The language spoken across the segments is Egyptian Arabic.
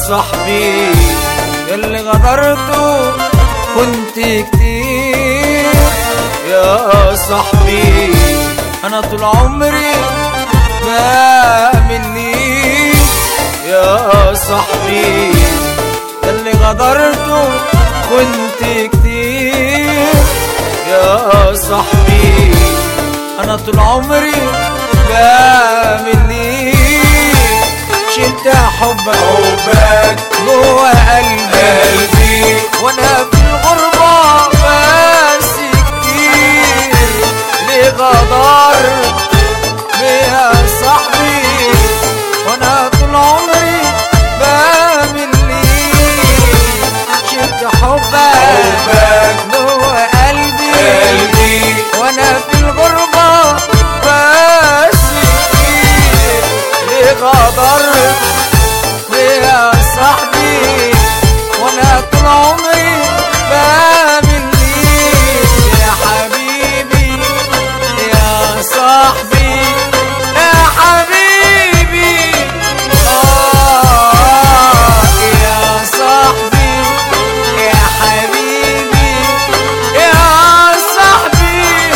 صاحبي اللي غدرته كنت كتير يا صاحبي انا طول عمري بامن ليك يا صاحبي اللي غدرته كنت كتير يا صاحبي انا طول عمري بامن ليك شلت حبك حبك جوه قلبي قلبي وانا في الغربة بس كتير ليه غدر بيا صاحبي وانا طول عمري بامن ليك شلت حبك حبك جوه قلبي قلبي وانا في الغربة بس كتير ليه غدر بيا صاحبي وانا طول عمري بامن ليك يا حبيبي يا صاحبي يا حبيبي آه يا صاحبي يا حبيبي يا صاحبي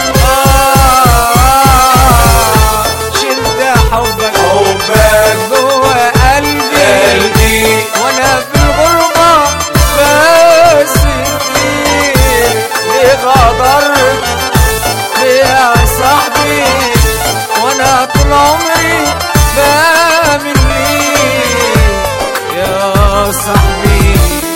آه شلت حبك حبك جوه قلبي قلبي وانا في الغربة بس كتير ليه غدرت يا صاحبي وانا طول عمري بامن ليك يا صاحبي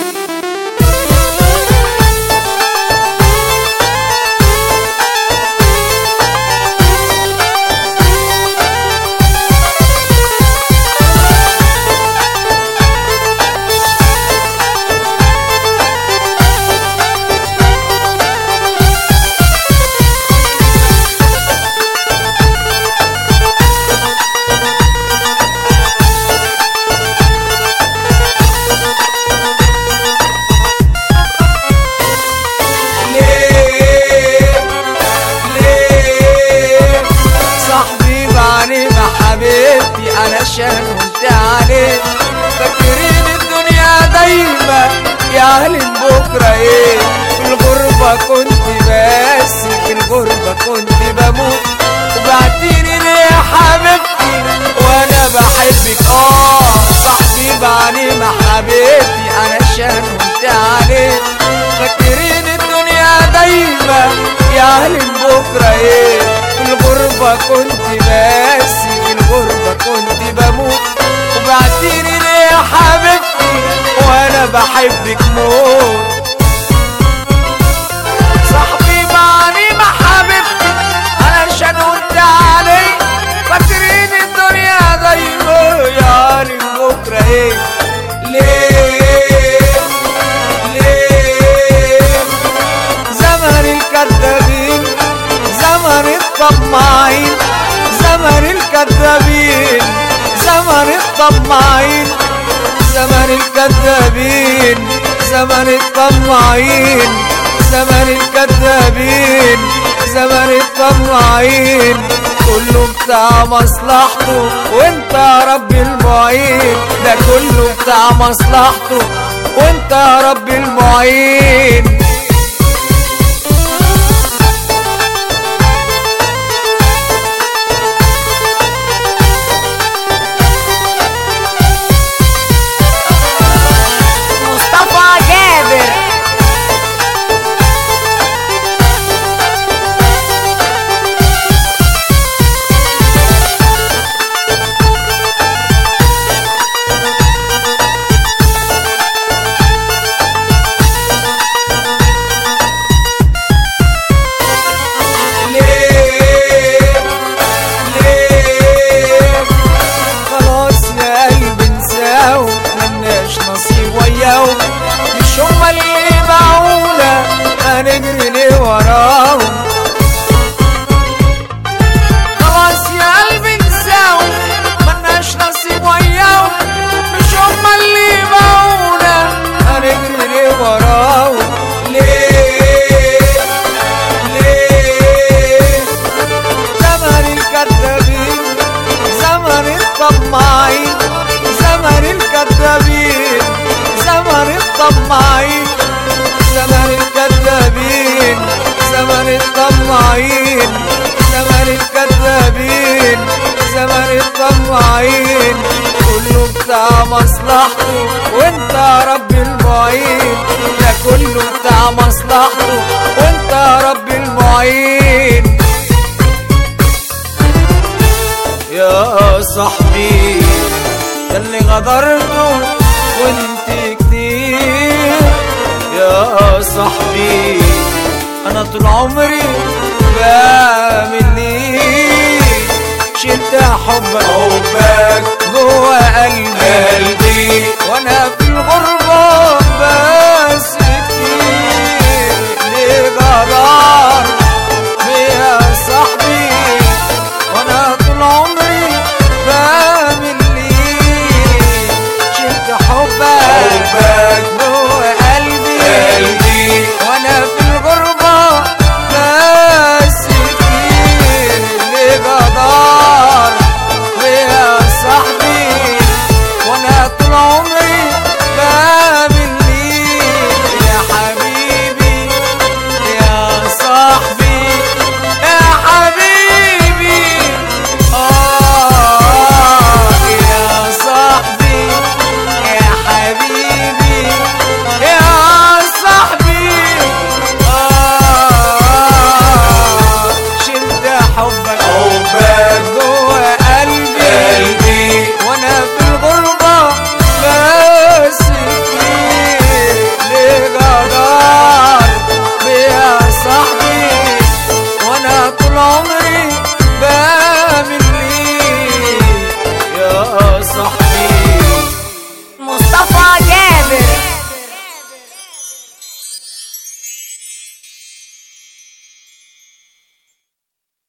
ليه ليه صاحبي بعاني مع حبيبتي علشان قلت عليه فاكرين الدنيا دايما يا اهل بكره ايه في الغربة كنت بس في الغربة كنت بموت وبعتيني ليه يا حبيبتي وانا بحبك اه صاحبي بعاني مع حبيبتي علشان قلت عليه فاكرين الدنيا دايما يا اهل بكره ايه في الغربة كنت بس في الغربة كنت بموت وبعتيني ليه يا حبيبتي وانا بحبك موت صاحبي معني مع حبيبتي علشان قلت عليه فاكرين الدنيا دايما يا اهل بكره ايه ليه ليه زمن الكذابين زمن الطماعين زمن الكذابين زمن الطماعين زمن الكذابين زمن الطماعين زمن الكذابين زمن الطماعين كله بتاع مصلحته وانت يا رب المعين ده كله بتاع مصلحته وانت يا رب المعين مصطفى جابر المعين كله بتاع مصلحته وانت يا رب المعين ده كله بتاع مصلحته وانت يا رب المعين يا صاحبي ده اللي غدرته وانت كتير يا صاحبي انا طول عمري بعمل ليك شلت حبك حبك جوه قلبي